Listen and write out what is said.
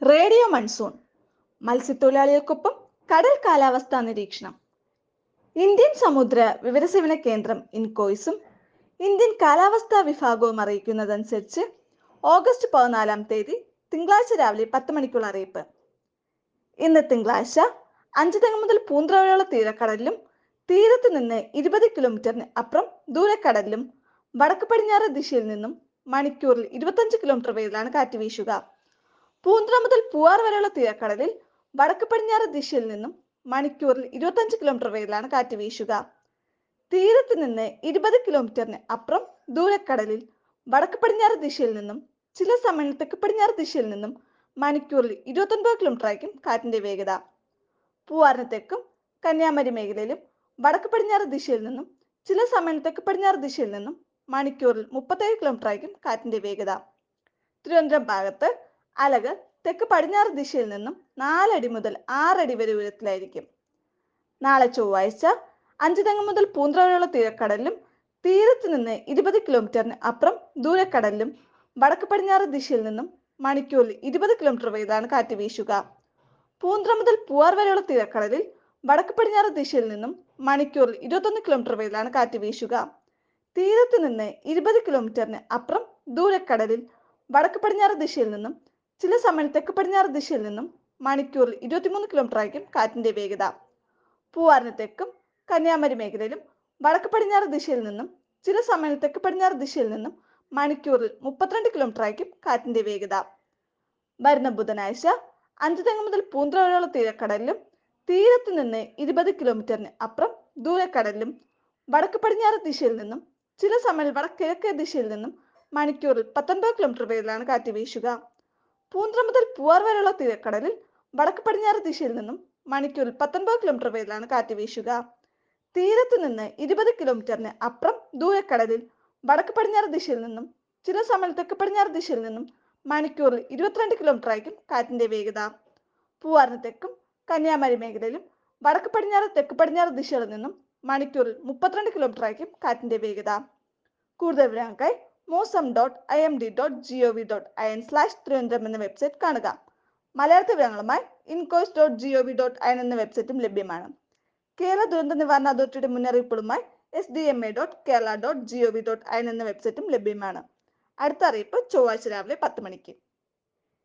radio monsoon മത്സ്യത്തൊഴിലാളികൾക്കൊപ്പം കടൽ കാലാവസ്ഥാ നിരീക്ഷണം ഇന്ത്യൻ സമുദ്ര വിവരസേവന കേന്ദ്രം ഇൻകോയ്സും ഇന്ത്യൻ കാലാവസ്ഥാ വിഭാഗവും അറിയിക്കുന്നതനുസരിച്ച് ഓഗസ്റ്റ് പതിനാലാം തീയതി തിങ്കളാഴ്ച രാവിലെ പത്ത് മണിക്കുള്ള അറിയിപ്പ് ഇന്ന് തിങ്കളാഴ്ച അഞ്ചുതെങ്ങ് മുതൽ പൂന്തറ വരെയുള്ള തീരക്കടലിലും തീരത്ത് നിന്ന് ഇരുപത് കിലോമീറ്ററിന് അപ്പുറം ദൂരക്കടലിലും വടക്ക് പടിഞ്ഞാറ് ദിശയിൽ നിന്നും മണിക്കൂറിൽ ഇരുപത്തഞ്ച് കിലോമീറ്റർ വേഗത്തിലാണ് കാറ്റ് വീശുക പൂന്തറ മുതൽ പൂവാർ വരെയുള്ള തീരക്കടലിൽ വടക്ക് പടിഞ്ഞാറ് ദിശയിൽ നിന്നും മണിക്കൂറിൽ ഇരുപത്തഞ്ച് കിലോമീറ്റർ വേഗത്തിലാണ് കാറ്റ് വീശുക തീരത്ത് നിന്ന് ഇരുപത് കിലോമീറ്ററിന് അപ്പുറം ദൂരക്കടലിൽ വടക്ക് പടിഞ്ഞാറ് ദിശയിൽ നിന്നും ചില സമയങ്ങളിൽ തെക്ക് പടിഞ്ഞാറ് ദിശയിൽ നിന്നും മണിക്കൂറിൽ ഇരുപത്തൊൻപത് കിലോമീറ്റർ ആയിരിക്കും കാറ്റിന്റെ വേഗത പൂവാറിന് തെക്കും കന്യാകുമാരി മേഖലയിലും വടക്ക് പടിഞ്ഞാറ് ദിശയിൽ നിന്നും ചില സമയങ്ങളിൽ തെക്ക് പടിഞ്ഞാറ് ദിശയിൽ നിന്നും മണിക്കൂറിൽ മുപ്പത്തേഴ് കിലോമീറ്റർ ആയിരിക്കും കാറ്റിന്റെ വേഗത തിരുവനന്തപുരം ഭാഗത്ത് അലകൾ തെക്ക് പടിഞ്ഞാറ് ദിശയിൽ നിന്നും നാലടി മുതൽ ആറടി വരെ ഉയരത്തിലായിരിക്കും നാളെ ചൊവ്വാഴ്ച അഞ്ചുതെങ്ങ് മുതൽ പൂന്തറ വരെയുള്ള തീരക്കടലിലും തീരത്ത് നിന്ന് ഇരുപത് കിലോമീറ്ററിന് അപ്പുറം ദൂരക്കടലിലും വടക്ക് പടിഞ്ഞാറ് ദിശയിൽ നിന്നും മണിക്കൂറിൽ ഇരുപത് കിലോമീറ്റർ വേഗത്തിലാണ് കാറ്റ് വീശുക പൂന്തറ മുതൽ പൂവാർ വരെയുള്ള തീരക്കടലിൽ വടക്ക് പടിഞ്ഞാറ് ദിശയിൽ നിന്നും മണിക്കൂറിൽ ഇരുപത്തൊന്ന് കിലോമീറ്റർ വേഗത്തിലാണ് കാറ്റ് വീശുക തീരത്ത് നിന്ന് ഇരുപത് കിലോമീറ്ററിന് അപ്പുറം ദൂരക്കടലിൽ വടക്ക് പടിഞ്ഞാറ് ദിശയിൽ നിന്നും ചില സമയം തെക്ക് പടിഞ്ഞാറ് ദിശയിൽ നിന്നും മണിക്കൂറിൽ ഇരുപത്തിമൂന്ന് കിലോമീറ്റർ ആയിരിക്കും കാറ്റിന്റെ വേഗത പൂവാറിന് തെക്കും കന്യാകുമാരി മേഖലയിലും വടക്ക് പടിഞ്ഞാറ് ദിശയിൽ നിന്നും ചില സമയം തെക്ക് പടിഞ്ഞാറ് ദിശയിൽ നിന്നും മണിക്കൂറിൽ മുപ്പത്തിരണ്ട് കിലോമീറ്റർ ആയിരിക്കും കാറ്റിന്റെ വേഗത വരുന്ന ബുധനാഴ്ച അഞ്ചു തെങ്ങ് മുതൽ പൂന്തറ വരെയുള്ള തീരക്കടലിലും തീരത്ത് നിന്ന് ഇരുപത് കിലോമീറ്ററിന് അപ്പുറം ദൂരക്കടലിലും വടക്ക് പടിഞ്ഞാറ് ദിശയിൽ നിന്നും ചില സമയം വടക്ക് കിഴക്കേ ദിശയിൽ നിന്നും മണിക്കൂറിൽ പത്തൊൻപത് കിലോമീറ്റർ വേഗത്തിലാണ് കാറ്റ് വീശുക പൂന്തറ മുതൽ പൂവാർ വരെയുള്ള തീരക്കടലിൽ വടക്ക് പടിഞ്ഞാറ് ദിശയിൽ നിന്നും മണിക്കൂറിൽ പത്തൊൻപത് കിലോമീറ്റർ വേഗത്തിലാണ് കാറ്റ് വീശുക തീരത്ത് നിന്ന് ഇരുപത് കിലോമീറ്ററിന് അപ്പുറം ദൂരക്കടലിൽ വടക്ക് പടിഞ്ഞാറ് ദിശയിൽ നിന്നും ചില സമയം തെക്ക് പടിഞ്ഞാറ് ദിശയിൽ നിന്നും മണിക്കൂറിൽ ഇരുപത്തിരണ്ട് കിലോമീറ്റർ ആയിരിക്കും കാറ്റിന്റെ വേഗത പൂവാറിന് തെക്കും കന്യാകുമാരി മേഖലയിലും വടക്ക് പടിഞ്ഞാറ് തെക്ക് പടിഞ്ഞാറ് ദിശകളിൽ നിന്നും മണിക്കൂറിൽ മുപ്പത്തിരണ്ട് കിലോമീറ്റർ ആയിരിക്കും കാറ്റിന്റെ വേഗത കൂടുതൽ വിവരങ്ങൾക്കായി mausam dot I M D dot G O V dot I N slash Thiruvananthapuram എന്ന വെബ്സൈറ്റ് കാണുക മലയാളത്തിൽ വിവരങ്ങളുമായി INCOIS dot G O V dot I N എന്ന വെബ്സൈറ്റും ലഭ്യമാണ് കേരള ദുരന്ത നിവാരണ അതോറിറ്റിയുടെ മുന്നറിയിപ്പുകളുമായി S D M A dot Kerala dot G O V dot I N എന്ന വെബ്സൈറ്റും ലഭ്യമാണ് അടുത്ത അറിയിപ്പ് ചൊവ്വാഴ്ച രാവിലെ പത്ത് മണിക്ക്